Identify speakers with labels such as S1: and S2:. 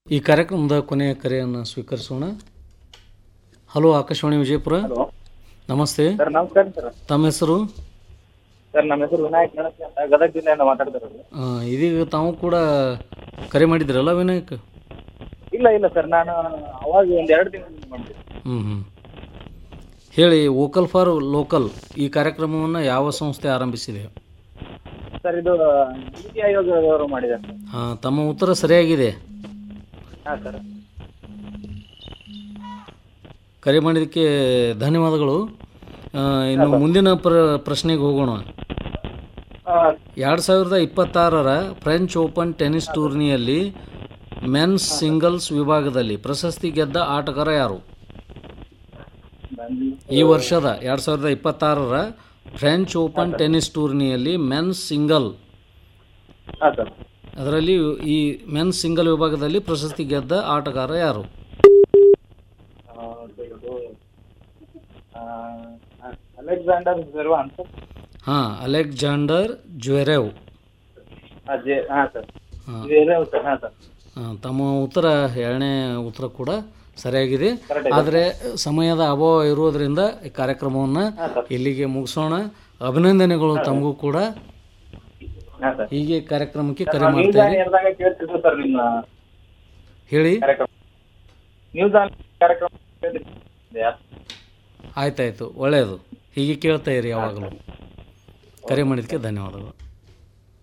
S1: ಈ ಕಾರ್ಯಕ್ರಮದ ಕೊನೆಯ ಕರೆಯನ್ನು ಸ್ವೀಕರಿಸೋಣ ಹಲೋ ಆಕಾಶವಾಣಿ ವಿಜಯಪುರ ನಮಸ್ತೆ
S2: ಸರ್ ನಮಸ್ಕಾರ ಸರ್
S1: ತಮ್ಮ ಹೆಸರು
S2: ಸರ್ ನಮ್ಮ ಹೆಸರು ವಿನಾಯಕ್ ಗಣಪತಿ ಅಂತ ಗದಗ ಜಿಲ್ಲೆಯಿಂದ ಮಾತಾಡ್ತಿರೋದು
S1: ಆ, ಇದೀಗ ತಾವು ಕೂಡ ಕರೆ ಮಾಡಿದ್ರಲ್ಲ ವಿನಾಯಕ್
S2: ಇಲ್ಲ ಇಲ್ಲ ಸರ್ ನಾನು ಅವಾಗ ಒಂದ್ ಎರಡು ತಿಂಗಳು ಮಾಡಿದೆ
S1: ಹ್ಞೂ ಹ್ಞೂ ಹೇಳಿ ವೋಕಲ್ ಫಾರ್ ಲೋಕಲ್ ಈ ಕಾರ್ಯಕ್ರಮವನ್ನು ಯಾವ ಸಂಸ್ಥೆ ಆರಂಭಿಸಿದೆ
S2: ಸರ್ ಇದು ನೀತಿ ಆಯೋಗದವರು ಮಾಡಿದ್ದಾರೆ ಸರ್
S1: ಆ, ತಮ್ಮ ಉತ್ತರ ಸರಿಯಾಗಿದೆ
S2: ಹಾಂ ಸರ್
S1: ಕರೆ ಮಾಡಿದ್ದಕ್ಕೆ ಧನ್ಯವಾದಗಳು ಆ, ಇನ್ನು ಮುಂದಿನ ಪ್ರ ಪ್ರಶ್ನೆಗೆ ಹೋಗೋಣ ಎರಡು ಸಾವಿರದ ಇಪ್ಪತ್ತಾರರ ಫ್ರೆಂಚ್ ಓಪನ್ ಟೆನ್ನಿಸ್ ಟೂರ್ನಿಯಲ್ಲಿ ಮೆನ್ಸ್ ಸಿಂಗಲ್ಸ್ ವಿಭಾಗದಲ್ಲಿ ಪ್ರಶಸ್ತಿ ಗೆದ್ದ ಆಟಗಾರ ಯಾರು ಈ ವರ್ಷದ ಎರಡು ಸಾವಿರದ ಇಪ್ಪತ್ತಾರರ ಫ್ರೆಂಚ್ ಓಪನ್ ಟೆನ್ನಿಸ್ ಟೂರ್ನಿಯಲ್ಲಿ ಮೆನ್ಸ್ ಸಿಂಗಲ್
S2: ಹಾಂ ಸರ್
S1: ಅದರಲ್ಲಿ ಈ ಮೆನ್ಸ್ ಸಿಂಗಲ್ ವಿಭಾಗದಲ್ಲಿ ಪ್ರಶಸ್ತಿ ಗೆದ್ದ ಆಟಗಾರ ಯಾರು
S2: ಅಲೆಕ್ಸಾಂಡರ್ ಜೆರ್ವಾ ಅಂತ
S1: ಹಾಂ ಅಲೆಕ್ಸಾಂಡರ್ ಜ್ವೆರೆವ್
S2: ಹಾಂ ಜೆ ಹಾಂ ಸರ್
S1: ಹಾಂ
S2: ಜೆರ್ವಾ ಸರ್ ಹಾಂ ಸರ್
S1: ಆ, ತಮ್ಮ ಉತ್ತರ ಎರಡನೇ ಉತ್ತರ ಕೂಡ ಸರಿಯಾಗಿದೆ
S2: Correct ಇದೆ.
S1: ಆದರೆ ಸಮಯದ ಅಭಾವ ಇರುವುದರಿಂದ ಈ ಕಾರ್ಯಕ್ರಮವನ್ನು ಇಲ್ಲಿಗೆ ಮುಗಿಸೋಣ ಅಭಿನಂದನೆಗಳು ತಮಗೂ ಕೂಡ
S2: ಹಾಂ ಸರ್
S1: ಹೀಗೆ ಕಾರ್ಯಕ್ರಮಕ್ಕೆ ಕರೆ
S2: ನ್ಯೂಸ್
S1: ಮಾಡ್ತಾ
S2: ಆನ್
S1: ಇರಿ
S2: ಏರ್ದಾಗ ಕೇಳ್ತಿದ್ರು ಸರ್ ನಿಮ್ಮ
S1: ಹೇಳಿ
S2: ಕಾರ್ಯಕ್ರಮ ನ್ಯೂಸ್ ಆನ್ ಕಾರ್ಯಕ್ರಮ ಕೇಳ್ತಿದ್ದೆ
S1: ಆಯ್ತಾಯ್ತು ಒಳ್ಳೆಯದು ಹೀಗೆ ಕೇಳ್ತಾ ಇರಿ ಯಾವಾಗಲೂ ಕರೆ ಮಾಡಿದ್ದಕ್ಕೆ ಧನ್ಯವಾದಗಳು